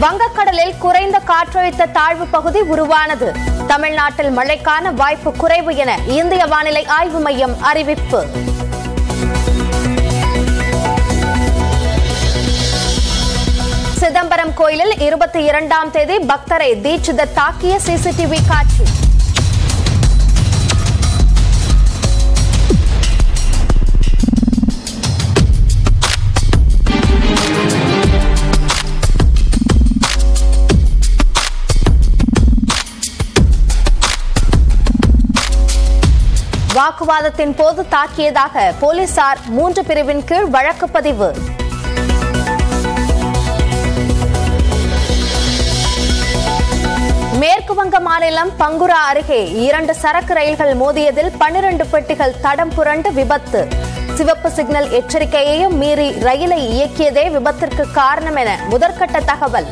வங்கக்கடலில் குறைந்த காற்றழுத்த தாழ்வு பகுதி உருவானது தமிழ்நாட்டில் மழைக்கான வாய்ப்பு குறைவு என இந்திய வானிலை ஆய்வு மையம் அறிவிப்பு சிதம்பரம் கோயிலில் இருபத்தி இரண்டாம் தேதி பக்தரை தீட்சிதர் தாக்கிய சிசிடிவி காட்சி வாக்குவாதத்தின் போது தாக்கியதாக போலீசார் மூன்று பிரிவின் கீழ் வழக்கு பதிவு மேற்கு வங்க மாநிலம் பங்குரா அருகே இரண்டு சரக்கு ரயில்கள் மோதியதில் பன்னிரண்டு பெட்டிகள் தடம் புரண்டு விபத்து சிவப்பு சிக்னல் எச்சரிக்கையையும் மீறி ரயிலை இயக்கியதே விபத்திற்கு காரணம் என முதற்கட்ட தகவல்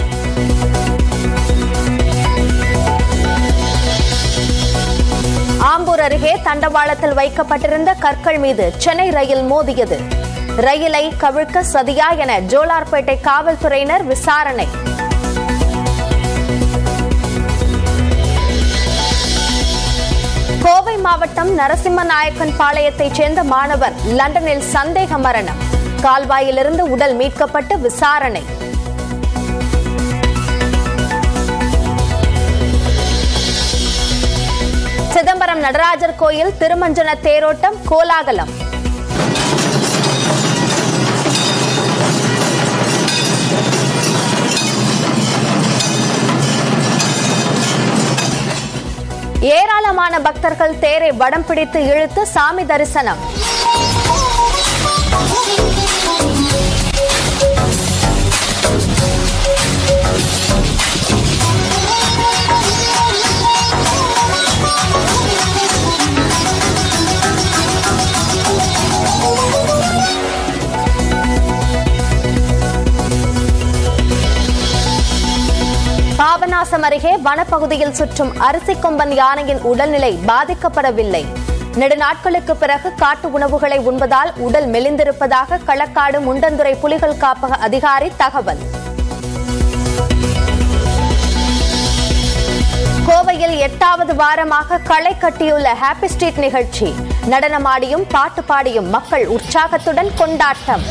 ஆம்பூர் அருகே தண்டவாளத்தில் வைக்கப்பட்டிருந்த கற்கள் மீது சென்னை ரயில் மோதியது ரயிலை கவிழ்க்க சதியா என ஜோலார்பேட்டை காவல்துறையினர் விசாரணை கோவை மாவட்டம் நரசிம்மநாயக்கன் பாளையத்தைச் சேர்ந்த மாணவர் லண்டனில் சந்தேக மரணம் கால்வாயிலிருந்து உடல் மீட்கப்பட்டு விசாரணை சிதம்பரம் நடராஜர் கோயில் திருமஞ்சன தேரோட்டம் கோலாகலம் ஏராளமான பக்தர்கள் தேரை வடம் பிடித்து இழுத்து சாமி தரிசனம் பாபநாசம் அருகே வனப்பகுதியில் சுற்றும் அரிசி கொம்பன் யானையின் உடல்நிலை பாதிக்கப்படவில்லை நெடுநாட்களுக்கு பிறகு காட்டு உணவுகளை உண்பதால் உடல் மெலிந்திருப்பதாக களக்காடு முண்டந்துறை புலிகள் காப்பக அதிகாரி தகவல் கோவையில் எட்டாவது வாரமாக களை கட்டியுள்ள ஹாப்பி ஸ்ட்ரீட் நிகழ்ச்சி நடனமாடியும் பாட்டு பாடியும் மக்கள் உற்சாகத்துடன் கொண்டாட்டம்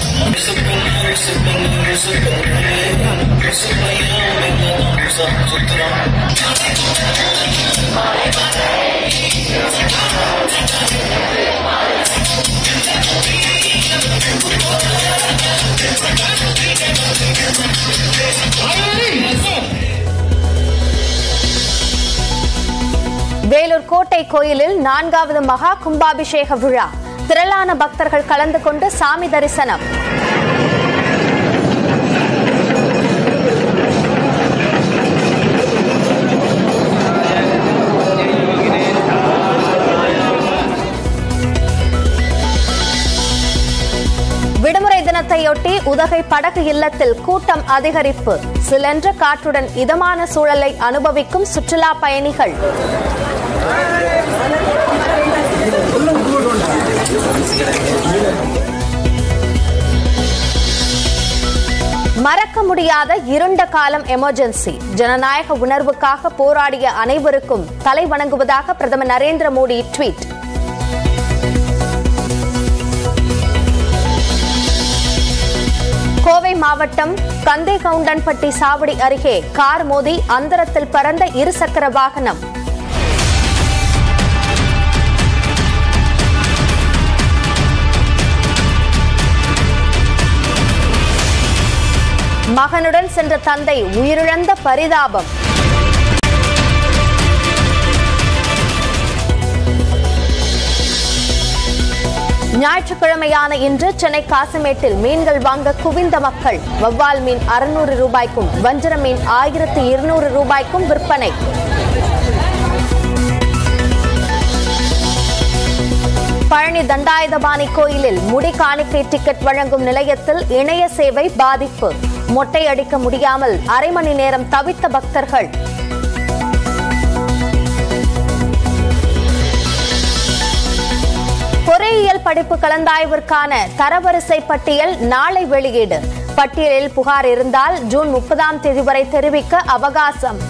வேலூர் கோட்டை கோயிலில் நான்காவது மகா கும்பாபிஷேக விழா திரளான பக்தர்கள் கலந்து கொண்டு சாமி தரிசனம் விடுமுறை தினத்தையொட்டி உதகை படகு இல்லத்தில் கூட்டம் அதிகரிப்பு சிலென்ற காற்றுடன் இதமான சூழலை அனுபவிக்கும் சுற்றுலா பயணிகள் மறக்க முடியாத இருண்ட காலம் எமர்ஜென்சி ஜனநாயக உணர்வுக்காக போராடிய அனைவருக்கும் தலை வணங்குவதாக பிரதமர் நரேந்திர மோடி ட்வீட் கோவை மாவட்டம் கந்தேகவுண்டன்பட்டி சாவடி அருகே கார் மோதி அந்தரத்தில் பறந்த இருசக்கர வாகனம் மகனுடன் சென்ற தந்தை உயிரிழந்த பரிதாபம் ஞாயிற்றுக்கிழமையான இன்று சென்னை காசிமேட்டில் மீன்கள் வாங்க குவிந்த மக்கள் வவ்வால் மீன் அறுநூறு ரூபாய்க்கும் வஞ்சர மீன் ஆயிரத்து இருநூறு ரூபாய்க்கும் விற்பனை பழனி தண்டாயுதபாணி கோயிலில் முடி காணிக்கை டிக்கெட் வழங்கும் நிலையத்தில் இணைய சேவை பாதிப்பு மொட்டை அடிக்க முடியாமல் அரை மணி நேரம் தவித்த பக்தர்கள் பொறியியல் படிப்பு கலந்தாய்விற்கான தரவரிசை பட்டியல் நாளை வெளியீடு பட்டியலில் புகார் இருந்தால் ஜூன் முப்பதாம் தேதி வரை தெரிவிக்க அவகாசம்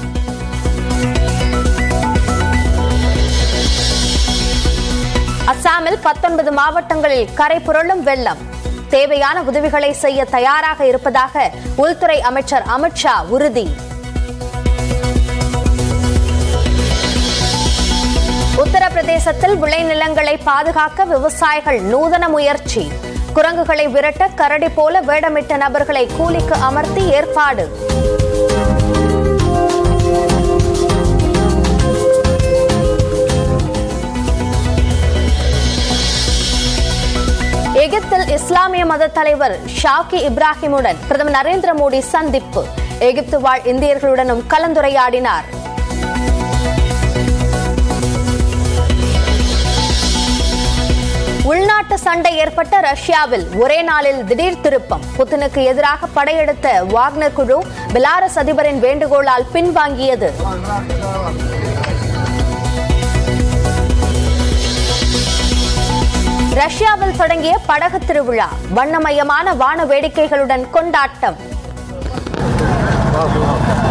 அசாமில் பத்தொன்பது மாவட்டங்களில் கரை புரளும் வெள்ளம் தேவையான உதவிகளை செய்ய தயாராக இருப்பதாக உள்துறை அமைச்சர் அமித்ஷா உறுதி உத்தரப்பிரதேசத்தில் விளைநிலங்களை பாதுகாக்க விவசாயிகள் நூதன முயற்சி குரங்குகளை விரட்ட கரடி போல வேடமிட்ட நபர்களை கூலிக்கு அமர்த்தி ஏற்பாடு எகிப்தில் இஸ்லாமிய மத தலைவர் ஷாக்கி இப்ராஹிமுடன் பிரதமர் நரேந்திர மோடி சந்திப்பு எகிப்து வாழ் இந்தியர்களுடனும் கலந்துரையாடினார் உள்நாட்டு சண்டை ஏற்பட்ட ரஷ்யாவில் ஒரே நாளில் திடீர் திருப்பம் புத்தினுக்கு எதிராக படையெடுத்த வாக்னர் குழு பெலாரஸ் அதிபரின் வேண்டுகோளால் பின்வாங்கியது ரஷ்யாவில் தொடங்கிய படகு திருவிழா வண்ணமயமான வான வேடிக்கைகளுடன் கொண்டாட்டம்